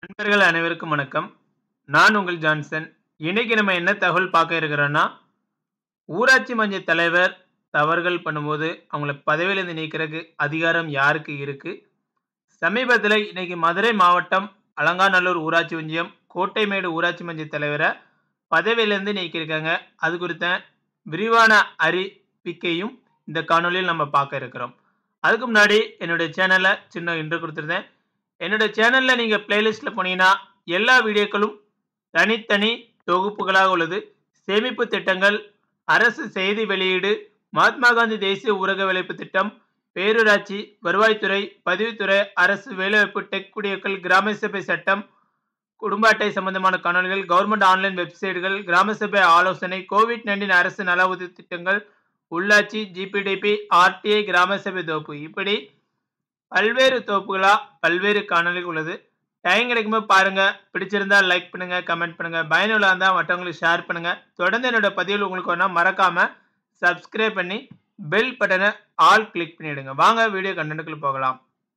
நண்பர்கள் அனைவருக்கும் வணக்கம். நான் உங்கள் ஜான்சன். இன்னைக்கு நம்ம என்ன தகவல் பார்க்க இருக்கிறோம்னா, ஊராட்சி மன்ற தலைவர் தவறுகள் பண்ணும்போது, அவங்கள பதவியிலிருந்து நீக்கிறதுக்கு அதிகாரம் யாருக்கு இருக்கு? சமீபத்தில இன்னைக்கு மதுரை மாவட்டம் அலங்காநல்லூர் ஊராட்சி ஒன்றியம் கோட்டைமேடு ஊராட்சி மன்ற தலைவர பதவியிலிருந்து நீக்கியிருக்காங்க. அது குறித்த விரிவான அறிவிக்கையும் இந்த காணொளியில் நம்ம பார்க்க இருக்கிறோம். அதுக்கு முன்னாடி என்னுடைய சேனல சின்ன இன்ட்ரோ குடுத்திருந்தேன். என்னோட சேனல்ல நீங்க பிளேலிஸ்ட்ல போனீங்கன்னா, எல்லா வீடியோக்களும் தனித்தனி தொகுப்புகளாக உள்ளது. சேமிப்பு திட்டங்கள், அரசு செய்தி வெளியீடு, மகாத்மா காந்தி தேசிய ஊரக வேலைவாய்ப்பு திட்டம், பேரூராட்சி, வருவாய்த்துறை, பதிவுத்துறை, அரசு வேலைவாய்ப்பு, டெக் குடியேற்றல், கிராம சபை சட்டம், குடும்ப அட்டை சம்பந்தமான காணொளிகள், கவர்ன்மெண்ட் ஆன்லைன் வெப்சைட்கள், கிராம சபை ஆலோசனை, கோவிட்-19 அரசு நல உதவி திட்டங்கள், உள்ளாட்சி, ஜிபிடிபி, ஆர்டிஐ, கிராம சபை தொகுப்பு இப்படி பல்வேறு தொகுப்புகளா பல்வேறு காணொளிகள் உள்ளது. டைம் கிடைக்கும்போது பாருங்க. பிடிச்சிருந்தா லைக் பண்ணுங்க, கமெண்ட் பண்ணுங்க. பயனுள்ளதா இருந்தா மற்றவங்களுக்கு ஷேர் பண்ணுங்க. தொடர்ந்து என்னோட பதிவுகள் உங்களுக்கு வரணும்னா மறக்காம சப்ஸ்கிரைப் பண்ணி பெல் பட்டன ஆல் கிளிக் பண்ணிடுங்க. வாங்க வீடியோ கன்டென்ட்க்குள்ள போகலாம்.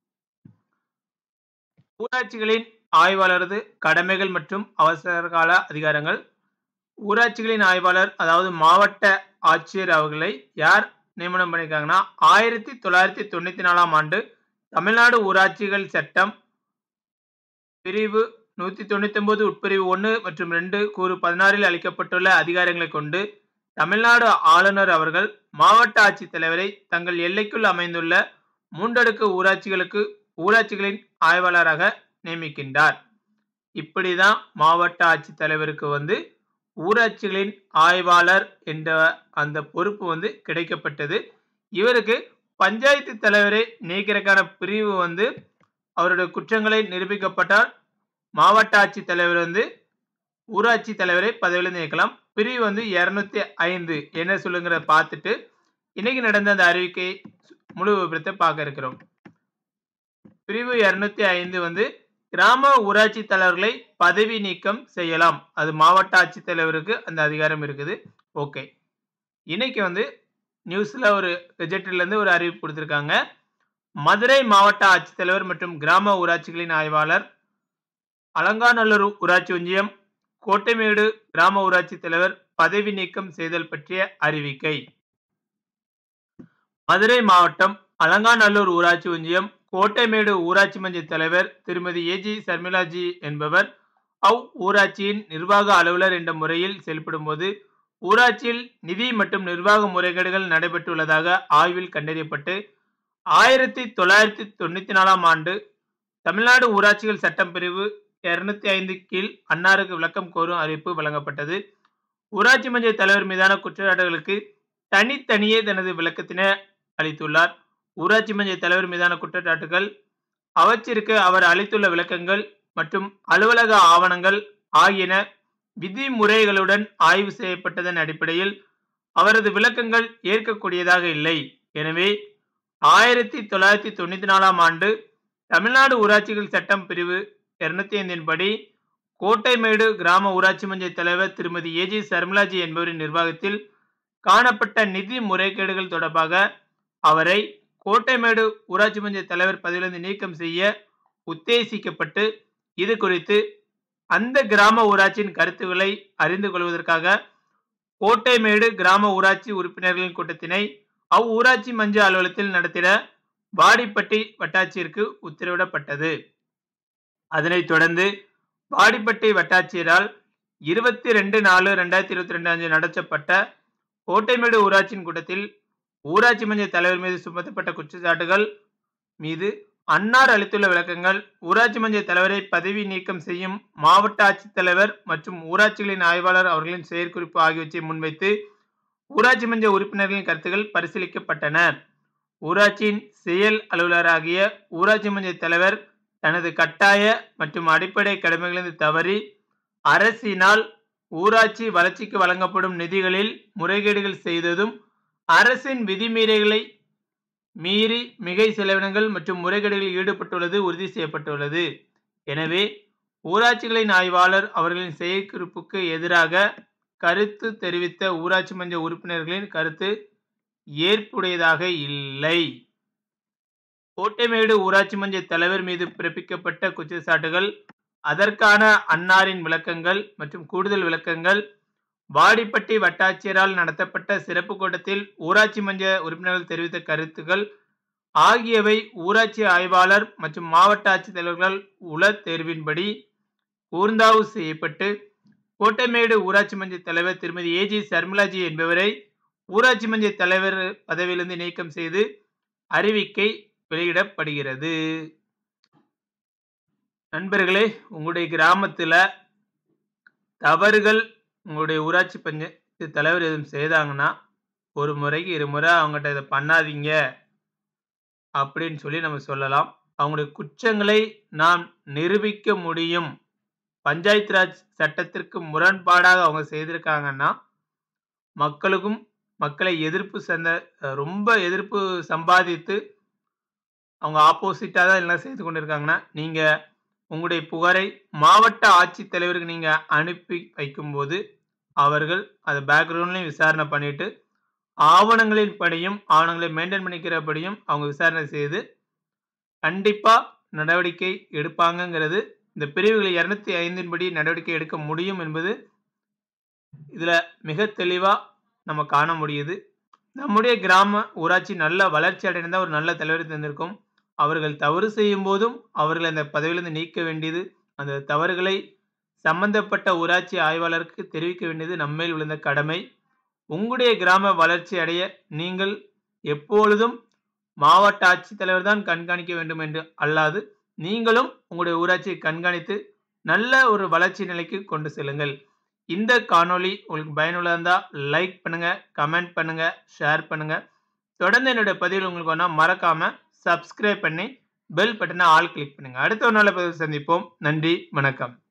ஊராட்சிகளின் ஆய்வாளரது கடமைகள் மற்றும் அவசரகால அதிகாரங்கள். ஊராட்சிகளின் ஆய்வாளர் அதாவது மாவட்ட ஆட்சியர் அவர்களை யார் நியமனம் பண்ணியிருக்காங்கன்னா, 1994ஆம் ஆண்டு தமிழ்நாடு ஊராட்சிகள் சட்டம் பிரிவு 199 உட்பிரிவு 1 மற்றும் 2 கூறு 16ல் அளிக்கப்பட்டுள்ள அதிகாரங்களைக் கொண்டு, தமிழ்நாடு ஆளுநர் அவர்கள் மாவட்ட ஆட்சித் தலைவரை தங்கள் எல்லைக்குள் அமைந்துள்ள மூன்றடுக்கு ஊராட்சிகளுக்கு ஊராட்சிகளின் ஆய்வாளராக நியமிக்கின்றார். இப்படிதான் மாவட்ட ஆட்சித் தலைவருக்கு வந்து ஊராட்சிகளின் ஆய்வாளர் என்ற அந்த பொறுப்பு வந்து கிடைக்கப்பட்டது. இவருக்கு பஞ்சாயத்து தலைவரை நீக்கிறதுக்கான பிரிவு வந்து அவருடைய குற்றங்களை நிரூபிக்கப்பட்டால், மாவட்ட ஆட்சித் தலைவர் வந்து ஊராட்சி தலைவரை பதவியிலிருந்து நீக்கலாம். பிரிவு வந்து 205 என்ன சொல்லுங்கிறத பார்த்துட்டு, இன்னைக்கு நடந்த அந்த அறிவிக்கை முழு விபரத்த பார்க்க இருக்கிறோம். பிரிவு 205 வந்து கிராம ஊராட்சி தலைவர்களை பதவி நீக்கம் செய்யலாம். அது மாவட்ட ஆட்சித் தலைவருக்கு அந்த அதிகாரம் இருக்குது. ஓகே. இன்னைக்கு வந்து நியூஸ்ல ஒரு கெஜெட்ல இருந்து ஒரு அறிவிப்பு குடுத்திருக்காங்க. மதுரை மாவட்ட ஆட்சித்தலைவர் மற்றும் கிராம ஊராட்சிகளின் ஆய்வாளர், அலங்காநல்லூர் ஊராட்சி ஒன்றியம், கோட்டைமேடு கிராம ஊராட்சி தலைவர் பதவி நீக்கம் செய்தல் பற்றிய அறிவிக்கை. மதுரை மாவட்டம் அலங்காநல்லூர் ஊராட்சி ஒன்றியம் கோட்டைமேடு ஊராட்சி மன்ற தலைவர் திருமதி ஏ. ஜி. சர்மிளா ஜி. என்பவர் அவ் ஊராட்சியின் நிர்வாக அலுவலர் என்ற முறையில் செயல்படும்போது, ஊராட்சியில் நிதி மற்றும் நிர்வாக முறைகேடுகள் நடைபெற்றுள்ளதாக ஆய்வில் கண்டறியப்பட்டு, 1994ஆம் ஆண்டு தமிழ்நாடு ஊராட்சிகள் சட்டம் பிரிவு 205 கீழ் அன்னாருக்கு விளக்கம் கோரும் அறிவிப்பு வழங்கப்பட்டது. ஊராட்சி மன்ற தலைவர் மீதான குற்றச்சாட்டுகளுக்கு தனித்தனியே தனது விளக்கத்தினை அளித்துள்ளார். ஊராட்சி மன்ற தலைவர் மீதான குற்றச்சாட்டுகள், அவற்றிற்கு அவர் அளித்துள்ள விளக்கங்கள் மற்றும் அலுவலக ஆவணங்கள் ஆகியன விதிமுறைகளுடன் ஆய்வு செய்யப்பட்டதன் அடிப்படையில், அவரது விளக்கங்கள் ஏற்கக்கூடியதாக இல்லை. எனவே, 1994ஆம் ஆண்டு தமிழ்நாடு ஊராட்சிகள் சட்டம் பிரிவு 205 படி, கோட்டைமேடு கிராம ஊராட்சி மன்ற தலைவர் திருமதி ஏ. ஜி. சர்மிளா ஜி. என்பவரின் நிர்வாகத்தில் காணப்பட்ட நிதி முறைகேடுகள் தொடர்பாக அவரை கோட்டைமேடு ஊராட்சி மன்ற தலைவர் பதவியிலிருந்து நீக்கம் செய்ய உத்தேசிக்கப்பட்டு, இது குறித்து அந்த கிராம ஊராட்சியின் கருத்துக்களை அறிந்து கொள்வதற்காக கோட்டைமேடு கிராம ஊராட்சி உறுப்பினர்களின் கூட்டத்தினை அவ்வூராட்சி மன்ற அலுவலகத்தில் நடத்திட வாடிப்பட்டி வட்டாட்சியருக்கு உத்தரவிடப்பட்டது. அதனைத் தொடர்ந்து வாடிப்பட்டி வட்டாட்சியரால் 22/4/2022 அன்று நடத்தப்பட்ட கோட்டைமேடு ஊராட்சியின் கூட்டத்தில், ஊராட்சி மன்ற தலைவர் மீது சுமத்தப்பட்ட குற்றச்சாட்டுகள் மீது அன்னார் அளித்துள்ள விளக்கங்கள், ஊராட்சி மன்ற தலைவரை பதவி நீக்கம் செய்யும் மாவட்ட ஆட்சித் தலைவர் மற்றும் ஊராட்சிகளின் ஆய்வாளர் அவர்களின் செயற்குறிப்பு ஆகியவற்றை முன்வைத்து, ஊராட்சி மன்ற உறுப்பினர்களின் கருத்துக்கள் பரிசீலிக்கப்பட்டன. ஊராட்சியின் செயல் அலுவலராகிய ஊராட்சி மன்ற தலைவர் தனது கட்டாய மற்றும் அடிப்படை கடமைகளிலிருந்து தவறி, அரசினால் ஊராட்சி வளர்ச்சிக்கு வழங்கப்படும் நிதிகளில் முறைகேடுகள் செய்ததும், அரசின் விதிமுறைகளை மீறி மிகை செலவினங்கள் மற்றும் முறைகேடுகளில் ஈடுபட்டுள்ளது உறுதி செய்யப்பட்டுள்ளது. எனவே, ஊராட்சிகளின் ஆய்வாளர் அவர்களின் செயற்குறிப்புக்கு எதிராக கருத்து தெரிவித்த ஊராட்சி மன்ற உறுப்பினர்களின் கருத்து ஏற்புடையதாக இல்லை. கோட்டைமேடு ஊராட்சி மன்ற தலைவர் மீது பிறப்பிக்கப்பட்ட குற்றச்சாட்டுகள் அதற்கான அன்னாரின் விளக்கங்கள் மற்றும் கூடுதல் விளக்கங்கள் வாடிப்பட்டி வட்டாட்சியரால் நடத்தப்பட்ட சிறப்பு கூட்டத்தில் ஊராட்சி மன்ற உறுப்பினர்கள் தெரிவித்த கருத்துக்கள் ஆகியவை ஊராட்சி ஆய்வாளர் மற்றும் மாவட்ட ஆட்சித்தலைவர்கள் உள தேர்வின்படி கூர்ந்தாவு செய்யப்பட்டு கோட்டைமேடு ஊராட்சி மன்ற தலைவர் திருமதி ஏஜி சர்மிளாஜி என்பவரை ஊராட்சி மன்ற தலைவர் பதவியிலிருந்து நீக்கம் செய்து அறிவிக்கை வெளியிடப்படுகிறது நண்பர்களே உங்களுடைய கிராமத்தில் தவறுகள் உங்களுடைய ஊராட்சி பஞ்சாயத்து தலைவர் எதுவும் செய்தாங்கன்னா ஒரு முறைக்கு இரு முறை அவங்ககிட்ட இதை பண்ணாதீங்க அப்படின்னு சொல்லி நம்ம சொல்லலாம் அவங்களுடைய குற்றங்களை நாம் நிரூபிக்க முடியும் பஞ்சாயத்து ராஜ் சட்டத்திற்கு முரண்பாடாக அவங்க செய்திருக்காங்கன்னா மக்களுக்கும் மக்களை எதிர்ப்பு சந்த ரொம்ப எதிர்ப்பு சம்பாதித்து அவங்க ஆப்போசிட்டாக தான் எல்லாம் செய்து கொண்டிருக்காங்கன்னா நீங்கள் உங்களுடைய புகாரை மாவட்ட ஆட்சித்தலைவருக்கு நீங்கள் அனுப்பி வைக்கும்போது அவர்கள் அதை பேக்ரவுண்ட்லையும் விசாரணை பண்ணிட்டு ஆவணங்களின் படியும் ஆவணங்களை மெயின்டைன் பண்ணிக்கிறபடியும் அவங்க விசாரணை செய்து கண்டிப்பாக நடவடிக்கை எடுப்பாங்கங்கிறது இந்த பிரிவுகள் இரநூத்தி ஐந்தின் படி நடவடிக்கை எடுக்க முடியும் என்பது இதில் மிக தெளிவாக நம்ம காண முடியுது நம்முடைய கிராம ஊராட்சி நல்ல வளர்ச்சி அடைந்த ஒரு நல்ல தலைவர் தந்திருக்கும் அவர்கள் தவறு செய்யும் போதும் அவர்களை அந்த பதவியிலிருந்து நீக்க வேண்டியது அந்த தவறுகளை சம்பந்தப்பட்ட ஊராட்சி ஆய்வாளருக்கு தெரிவிக்க வேண்டியது நம்மேல் விழுந்த கடமை உங்களுடைய கிராம வளர்ச்சி அடைய நீங்கள் எப்பொழுதும் மாவட்ட ஆட்சித்தலைவர் தான் கண்காணிக்க வேண்டும் என்று அல்லாது நீங்களும் உங்களுடைய ஊராட்சியை கண்காணித்து நல்ல ஒரு வளர்ச்சி நிலைக்கு கொண்டு செல்லுங்கள் இந்த காணொளி உங்களுக்கு பயனுள்ளதாக இருந்தால் லைக் பண்ணுங்க கமெண்ட் பண்ணுங்க ஷேர் பண்ணுங்க தொடர்ந்து என்னுடைய பதிவில் உங்களுக்கு வேணா மறக்காம சப்ஸ்கிரைப் பண்ணி பெல் பட்டனை ஆல் கிளிக் பண்ணுங்க அடுத்த ஒரு நாள் பதிவு சந்திப்போம் நன்றி வணக்கம்